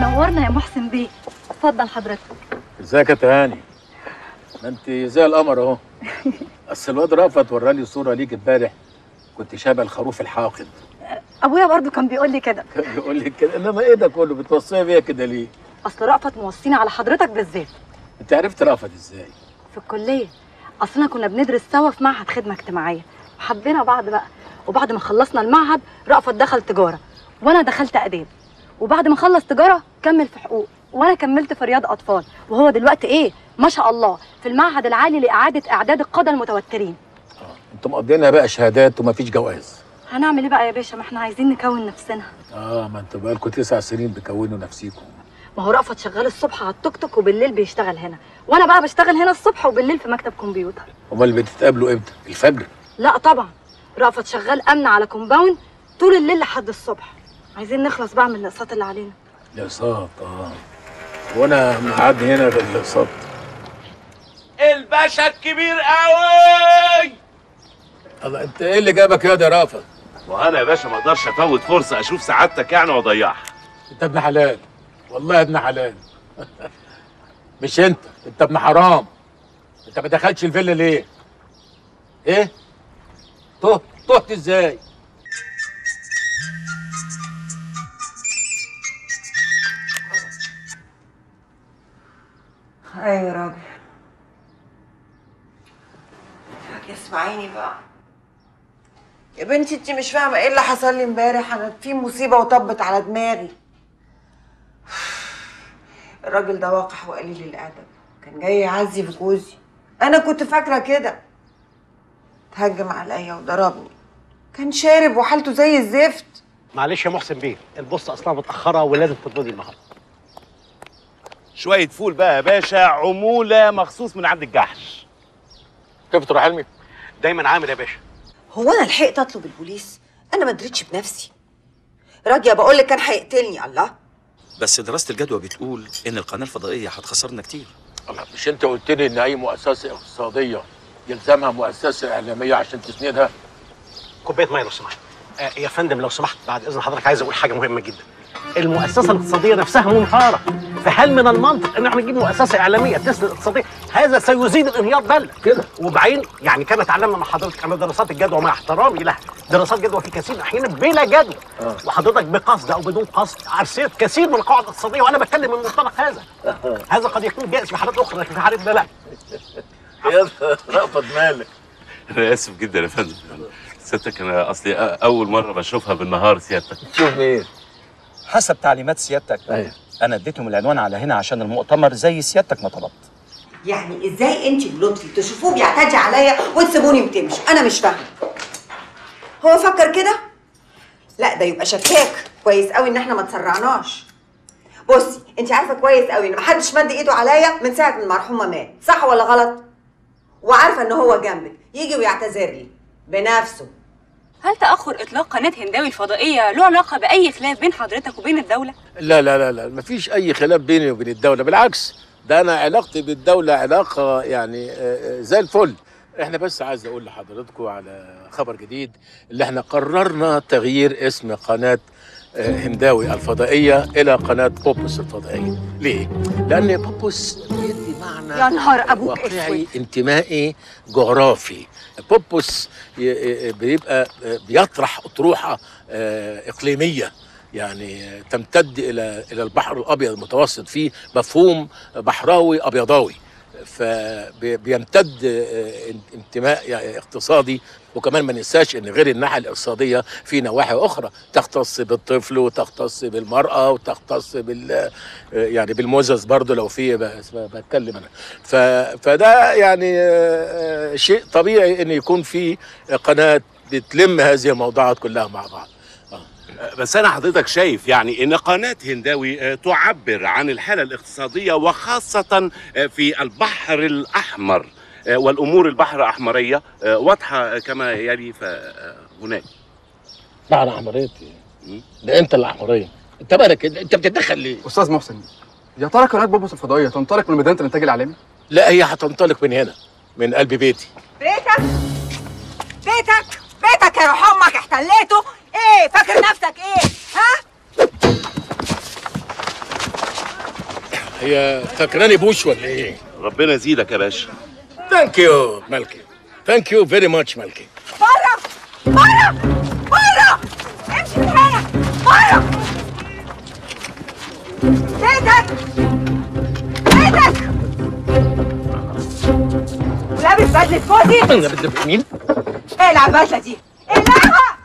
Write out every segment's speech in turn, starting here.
منورنا يا محسن بيه اتفضل حضرتك ازيك يا تهاني ما انت زي القمر اهو اصل الواد رأفت وراني صوره ليك امبارح كنت شبه الخروف الحاقد ابويا برضو كان بيقول لي كده بيقول لي كده انما ايه ده كله بتوصيه بيا كده ليه اصل رأفت موصيني على حضرتك بالذات انت عرفت رأفت ازاي في الكليه اصلنا كنا بندرس سوا في معهد خدمه اجتماعيه وحبينا بعض بقى وبعد ما خلصنا المعهد رأفت دخل تجاره وانا دخلت اداب وبعد ما خلص تجاره كمل في حقوق وانا كملت في رياض اطفال وهو دلوقتي ايه ما شاء الله في المعهد العالي لاعاده اعداد القاده المتوترين انتوا مقضينا بقى شهادات ومفيش جواز هنعمل ايه بقى يا باشا ما احنا عايزين نكون نفسنا اه ما انتوا بقالكوا تسع سنين بكونوا نفسيكم ما هو رأفت شغال الصبح على التوك توك وبالليل بيشتغل هنا وانا بقى بشتغل هنا الصبح وبالليل في مكتب كمبيوتر امال بتتقابلوا امتى الفجر لا طبعا رأفت شغال امن على كومباوند طول الليل لحد الصبح عايزين نخلص بقى من الاقساط اللي علينا الاقساط اه وانا معدي هنا بالاقساط الباشا الكبير قوي الله انت ايه اللي جابك يا ده رافت وانا يا باشا ما اقدرش افوت فرصه اشوف سعادتك يعني واضيعها انت ابن حلال والله ابن حلال مش انت انت ابن حرام انت ما دخلتش الفيلا ليه ايه تهت تهت ازاي ايوه يا راجل حاجة اسمعيني بقى يا بنتي انت مش فاهمه ايه اللي حصل لي امبارح انا في مصيبه وطبت على دماغي الراجل ده وقح وقليل الادب كان جاي يعزي في جوزي انا كنت فاكره كده تهجم عليا وضربني كان شارب وحالته زي الزفت معلش يا محسن بيه البوسطه اصلا متاخره ولازم تطردي النهارده شويه فول بقى يا باشا عموله مخصوص من عند الجحش كيف تروح حلمي دايما عامل يا باشا هو انا لحقت اطلب البوليس انا ما دريتش بنفسي راجيه بقول لك كان هيقتلني الله بس دراسة الجدوى بتقول إن القناة الفضائية هتخسرنا كتير الله مش انت قلت لي ان اي مؤسسه اقتصاديه يلزمها مؤسسه اعلاميه عشان تسندها كوبايه ميه لو سمحت آه يا فندم لو سمحت بعد اذن حضرتك عايز اقول حاجه مهمه جدا المؤسسه الاقتصاديه نفسها منهاره فهل من المنطق ان احنا نجيب مؤسسه اعلاميه تسند الاقتصاديه هذا سيزيد الانهيار بل كده. وبعدين يعني كما تعلمنا مع حضرتك ان دراسات الجدوى مع احترامي لها دراسات جدوى في كثير من الاحيان بلا جدوى آه. وحضرتك بقصد او بدون قصد عرسيت كثير من القواعد الاقتصاديه وانا بتكلم من منطلق هذا هذا قد يكون جائز في حالات اخرى لكن في حالتنا لا يا رأفت مالك انا اسف جدا يا فندم سيادتك انا اصلي أ- اول مره بشوفها بالنهار سيادتك شوف ايه حسب تعليمات سيادتك ايوه أنا اديتهم العنوان على هنا عشان المؤتمر زي سيادتك ما طلبت يعني ازاي انت ولطفي تشوفوه بيعتدي عليا وتسيبوني وتمشوا انا مش فاهمه هو فكر كده لا ده يبقى شكاك كويس قوي ان احنا ما تسرعناش بصي انت عارفه كويس قوي ان محدش مد ايده عليا من ساعه ما المرحومه مات صح ولا غلط وعارفه ان هو جنبك يجي ويعتذر لي بنفسه هل تأخر إطلاق قناة هنداوي الفضائية له علاقة بأي خلاف بين حضرتك وبين الدولة؟ لا لا لا لا مفيش اي خلاف بيني وبين الدوله بالعكس ده انا علاقتي بالدوله علاقه يعني آه، آه، زي الفل احنا بس عايز اقول لحضراتكم على خبر جديد اللي احنا قررنا تغيير اسم قناه آه، هنداوي الفضائيه الى قناه بوبوس الفضائيه ليه لان بوبوس بيدي معنى يا نهار ابوك واقعي اسود انتمائي جغرافي بوبوس ي- ي- بيبقى بيطرح أطروحة آه، إقليمية يعني تمتد إلى إلى البحر الأبيض المتوسط فيه مفهوم بحراوي أبيضاوي فبيمتد آه، انتماء يعني اقتصادي وكمان ما ننساش ان غير الناحيه الاقتصاديه في نواحي اخرى تختص بالطفل وتختص بالمراه وتختص بال آه، يعني بالمزز برضو لو في بس بتكلم انا ف... فده يعني آه، آه، شيء طبيعي ان يكون في قناه بتلم هذه الموضوعات كلها مع بعض بس انا حضرتك شايف يعني ان قناه هنداوي آه، تعبر عن الحاله الاقتصاديه وخاصه آه، في البحر الاحمر آه، والامور البحر الاحمريه آه، واضحه كما يلي فهناك لا انا احمريتي ده انت اللي احمريه انت مالك انت بتتدخل ليه؟ استاذ محسن يا ترى قناه بوبوس الفضائيه تنطلق من مدينه الانتاج الاعلامي لا هي هتنطلق من هنا من قلب بيتي بيتك بيتك بيتك يا روح امك احتليته ايه فاكر نفسك ايه ها هي فاكراني بوش ولا ايه؟ ربنا يزيدك يا باشا ثانك يو مالكي ثانك يو فيري ماتش مالكي بره بره بره امشي من هنا بره ايدك ايدك لابس بدلة فوزي انا بدي مين؟ اقلع البدلة دي اقلعها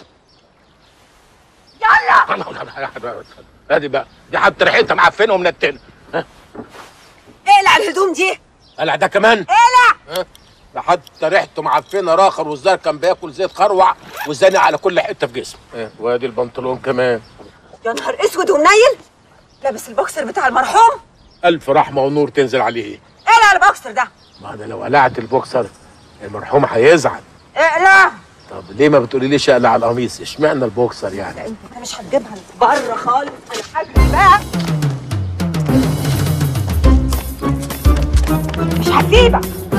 يلا ادي بقى دي حتى ريحتها معفنه ومنتنه اقلع الهدوم دي قلع ده كمان اقلع ده حتى ريحته معفنه راخر والزار كان بياكل زيت خروع وزانق على كل حته في جسمه وادي البنطلون كمان يا نهار اسود ومنيل لابس البوكسر بتاع المرحوم الف رحمه ونور تنزل عليه اقلع البوكسر ده ما انا لو قلعت البوكسر المرحوم هيزعل اقلع طب ليه ما بتقوليليش اقلع القميص اشمعنى البوكسر يعني انت مش هتجيبها بره خالص انا هجري بقى مش هسيبك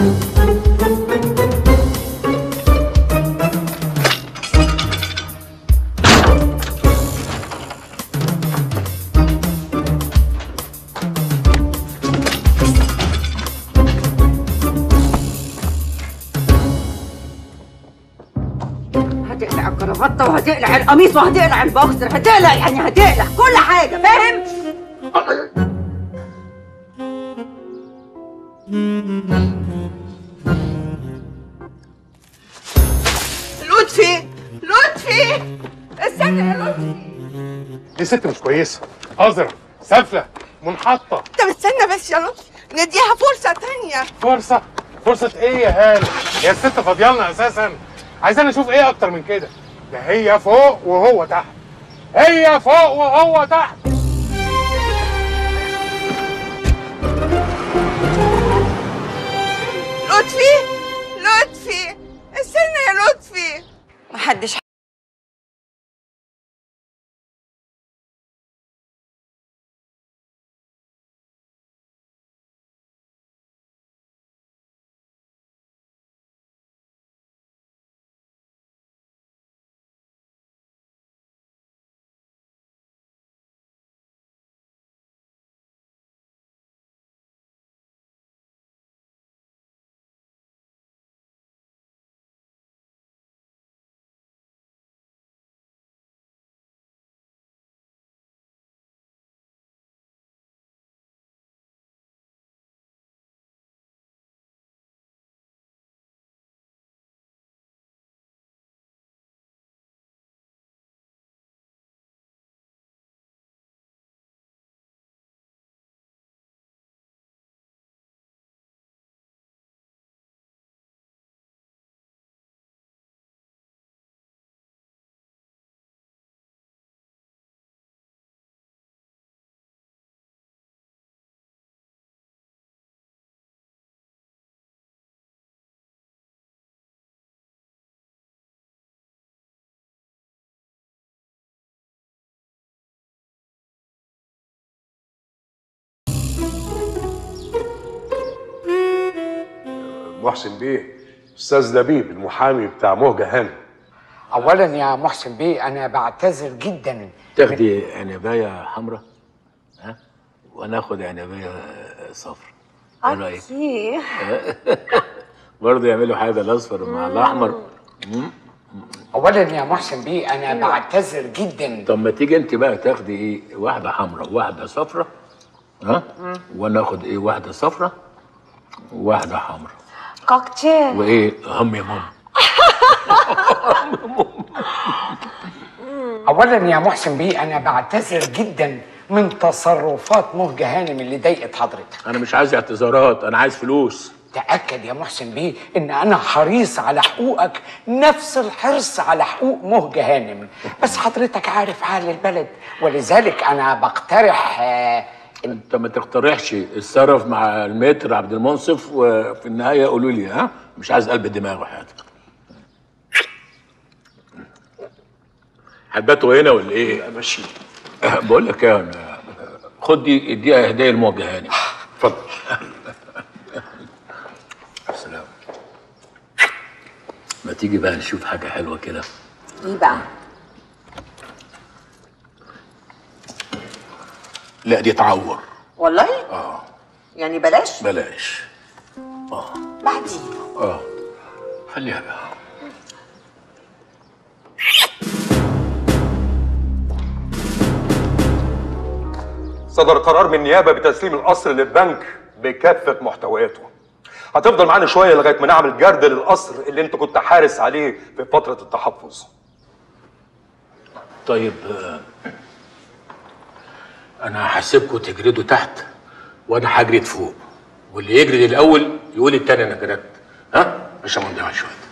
هتقلع الكرافته وهتقلع القميص وهتقلع البوكسر هتقلع يعني هتقلع كل حاجه فاهم لطفي لطفي استنى يا لطفي دي ست مش كويسه قذره سافله منحطه طب استنى بس يا لطفي نديها فرصة تانية فرصه فرصه ايه يا هاني هي الست فاضيالنا اساسا عايزين نشوف ايه اكتر من كده ده هي فوق وهو تحت هي فوق وهو تحت لطفي لطفي استنى يا لطفي محدش محسن بيه استاذ لبيب المحامي بتاع مهجة هانم اولا يا محسن بيه انا بعتذر جدا تاخدي عنبايه حمراء ها وناخد عنبايه صفرا ايه رايك اوكي برضه يعملوا حاجه الاصفر مع الاحمر مم. اولا يا محسن بيه انا بعتذر جدا طب ما تيجي انت بقى تاخدي ايه واحده حمراء وواحده صفرا ها وناخد ايه واحده صفرا وواحده حمراء كوكتيل وايه هم يا ماما اولا يا محسن بيه انا بعتذر جدا من تصرفات مهجة هانم اللي ضايقت حضرتك انا مش عايز اعتذارات انا عايز فلوس تأكد يا محسن بيه إن أنا حريص على حقوقك نفس الحرص على حقوق مهجة هانم بس حضرتك عارف حال البلد ولذلك أنا بقترح آه، انت ما تقترحش اتصرف مع المتر عبد المنصف وفي النهايه قولوا لي ها مش عايز قلب دماغ وحياتك هتباتوا هنا ولا ايه؟ ماشي بقول لك ايه انا خد دي اديها هديه لموجه هاني اتفضل سلام ما تيجي بقى نشوف حاجه حلوه كده ايه بقى لا دي تعور والله اه يعني بلاش بلاش اه بعدين اه خليها بقى صدر قرار من النيابه بتسليم القصر للبنك بكافه محتوياته هتفضل معانا شويه لغايه ما نعمل جرد للقصر اللي انت كنت حارس عليه في فتره التحفظ طيب آه، انا هسيبكم تجردوا تحت وانا هجرد فوق واللي يجرد الاول يقول التاني انا جردت ها عشان ما نضيعش وقت